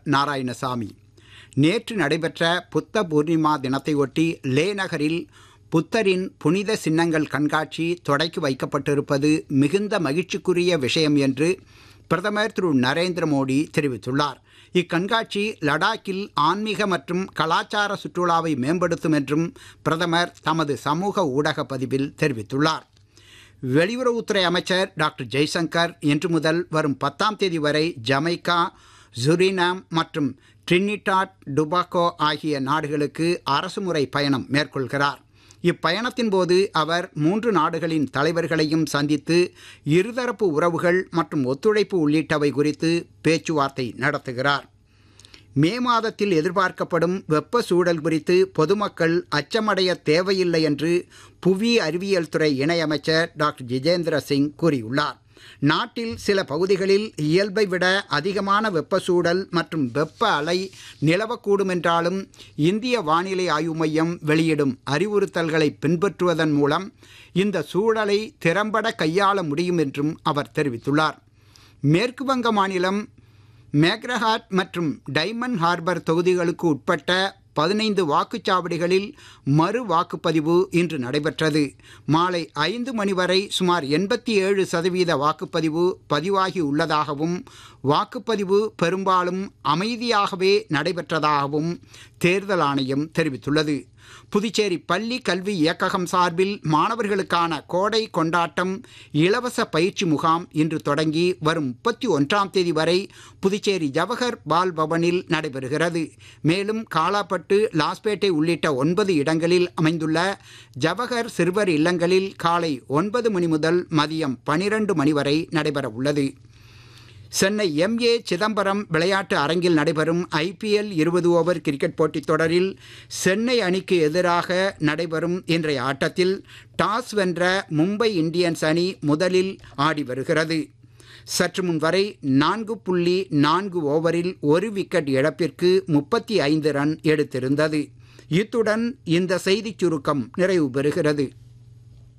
நாராயணசாமி நேற்று நடைபெற்ற புத்த பூர்ணிமா தினத்தையொட்டி லே நகரில் புத்தரின் புனித சின்னங்கள் கண்காட்சி தொடக்கி வைக்கப்பட்டிருப்பது மிகுந்த மகிழ்ச்சிக்குரிய விஷயம் என்று பிரதமர் திரு நரேந்திர மோடி தெரிவித்துள்ளார் இக்கண்காட்சி லடாக்கில் ஆன்மீக மற்றும் கலாச்சார சுற்றுலாவை மேம்படுத்தும் என்றும் பிரதமர் தமது சமூக ஊடக பதிவில் தெரிவித்துள்ளார் வெளியுறவுத்துறை அமைச்சர் டாக்டர் ஜெய்சங்கர் இன்று முதல் வரும் பத்தாம் தேதி வரை ஜமைக்கா ஜுரினாம் மற்றும் ட்ரினிடாட் டுபாக்கோ ஆகிய நாடுகளுக்கு அரசுமுறை பயணம் மேற்கொள்கிறார் இப்பயணத்தின் போது அவர் மூன்று நாடுகளின் தலைவர்களையும் சந்தித்து இருதரப்பு உறவுகள் மற்றும் ஒத்துழைப்பு உள்ளிட்டவை குறித்து பேச்சுவார்த்தை நடத்துகிறார் மே மாதத்தில் எதிர்பார்க்கப்படும் வெப்ப சூழல் குறித்து பொதுமக்கள் அச்சமடைய தேவையில்லை என்று புவி அறிவியல் துறை இணையமைச்சர் டாக்டர் ஜிதேந்திர சிங் கூறியுள்ளார் நாட்டில் சில பகுதிகளில் இயல்பை விட அதிகமான வெப்ப சூழல் மற்றும் வெப்ப அலை நிலவக்கூடும் என்றாலும் இந்திய வானிலை ஆய்வு மையம் வெளியிடும் அறிவுறுத்தல்களை பின்பற்றுவதன் மூலம் இந்த சூழலை திறம்பட கையாள முடியும் என்றும் அவர் தெரிவித்துள்ளார் மேற்கு வங்க மாநிலம் மேக்ரஹாட் மற்றும் டைமண்ட் ஹார்பர் தொகுதிகளுக்கு உட்பட்ட பதினைந்து வாக்குச்சாவடிகளில் மறு வாக்குப்பதிவு இன்று நடைபெற்றது மாலை ஐந்து மணி வரை சுமார் எண்பத்தி ஏழு சதவீத வாக்குப்பதிவு பதிவாகி உள்ளதாகவும் வாக்குப்பதிவு பெரும்பாலும் அமைதியாகவே நடைபெற்றதாகவும் தேர்தல் ஆணையம் தெரிவித்துள்ளது புதுச்சேரி பள்ளி கல்வி இயக்ககம் சார்பில் மாணவர்களுக்கான கோடை கொண்டாட்டம் இலவச பயிற்சி முகாம் இன்று தொடங்கி வரும் முப்பத்தி ஒன்றாம் தேதி வரை புதுச்சேரி ஜவஹர் பால் பவனில் நடைபெறுகிறது மேலும் காலாப்பட்டு லாஸ்பேட்டை உள்ளிட்ட ஒன்பது இடங்களில் அமைந்துள்ள ஜவஹர் சிறுவர் இல்லங்களில் காலை ஒன்பது மணி முதல் மதியம் பனிரெண்டு மணி வரை நடைபெற உள்ளது சென்னை எம்ஏ சிதம்பரம் விளையாட்டு அரங்கில் நடைபெறும் ஐபிஎல் இருபது ஓவர் கிரிக்கெட் போட்டித் தொடரில் சென்னை அணிக்கு எதிராக நடைபெறும் இன்றைய ஆட்டத்தில் டாஸ் வென்ற மும்பை இந்தியன்ஸ் அணி முதலில் ஆடி வருகிறது சற்று முன் வரை நான்கு புள்ளி நான்கு ஓவரில் ஒரு விக்கெட் இழப்பிற்கு முப்பத்தி ஐந்து ரன் எடுத்திருந்தது இத்துடன் இந்த செய்திச் சுருக்கம் நிறைவு பெறுகிறது